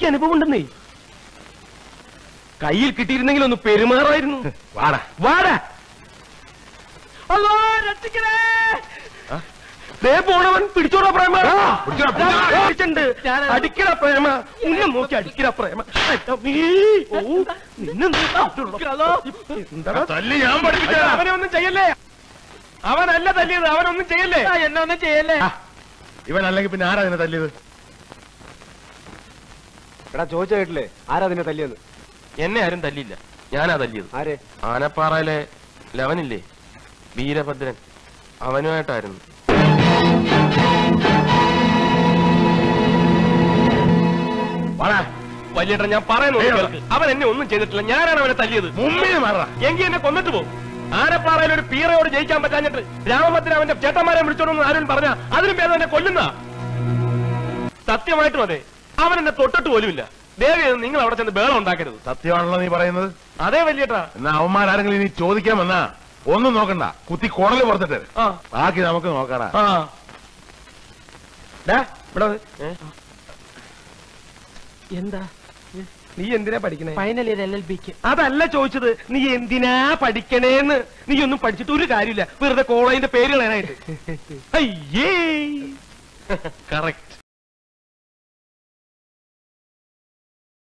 അനുഭവം ഉണ്ടെന്നേ കയ്യിൽ കിട്ടിയിരുന്നെങ്കിൽ ഒന്ന് പെരുമാറായിരുന്നു വാടാ വാടാ അല്ലോ രക്ഷിക്കണേ ദേ പോണവൻ പിടിച്ചോടാ പ്രേമ പിടിച്ചോടാ, പിടിച്ചോടാ. പിടിച്ചിട്ടുണ്ട്. അടിക്കട പ്രേമ ഉന്നെ നോക്കി അടിക്കട പ്രേമ അയ്യോ, ഈ, ഓ, നിന്നെന്ത് എന്താടാ? തല്ലി ഞാൻ പഠിപ്പിച്ചാ അവനെ ഒന്നും ചെയ്യല്ലേ അവനല്ല തല്ലിയത് അവനൊന്നും ചെയ്യല്ലേ എന്നെ ഒന്നും ചെയ്യല്ലേ ഇവൻ അല്ലെങ്കിൽ പിന്നെ ആരാ അതിനെ തല്ലിയത് എടാ ചോദിച്ച കേട്ടില്ലേ ആരാ അതിനെ തല്ലിയെന്ന് എന്നെ ആരും തല്ലിയില്ല ഞാനാ തല്ലിയത് ആരെ ആനപ്പാറയിലെ ലവനില്ലേ വീരഭദ്രൻ അവനുമായിട്ടായിരുന്നു വാടാ വലിയേട്ടൻ ഞാൻ പറയുന്നു ഏയ് കേൾക്ക്. അവൻ എന്നെ ഒന്നും ചെയ്തിട്ടില്ല ഞാനാണ് അവനെ തല്ലിയത് മുമ്പിൽ മാറാ എങ്കിൽ എന്നെ കൊന്നിട്ട് പോകും ആനപ്പാറയിൽ ഒരു പീറയോട് ജയിക്കാൻ പറ്റാഞ്ഞിട്ട് രാമഭദ്രൻ അവന്റെ ചേട്ടന്മാരെ വിളിച്ചോണ്ടെന്ന് ആരും പറഞ്ഞ അതിനും ഭേദം എന്നെ കൊല്ലുന്ന സത്യമായിട്ടും അതെ അവൻ എന്നെ തൊട്ടിട്ട് പോലുമില്ല ദേവി നിങ്ങൾ അവിടെ ചെന്ന് ബേളം ഉണ്ടാക്കരുത് സത്യമാണല്ലോ നീ പറയുന്നത് അതേ വലിയേട്ടാ എന്നാ അവന്മാരാരെങ്കിലും ഇനി ചോദിക്കാൻ വന്നാ ഒന്നും നോക്കണ്ട കുത്തി കുടല് പുറത്തിട്ട് ആ ബാക്കി നമുക്ക് നോക്കാടാ ആ ഡാ, ഇവിടെ വന്ന്. എന്താ നീ എന്തിനാ പഠിക്കണേ ഫൈനൽ ഇയർ എൽ എൽ ബിക്ക് അതല്ല ചോദിച്ചത് നീ എന്തിനാ പഠിക്കണേന്ന് നീ ഒന്നും പഠിച്ചിട്ട് ഒരു കാര്യമില്ല വെറുതെ കോളേജിന്റെ പേര് കളയാനായിട്ട് അയ്യേ കറക്റ്റ്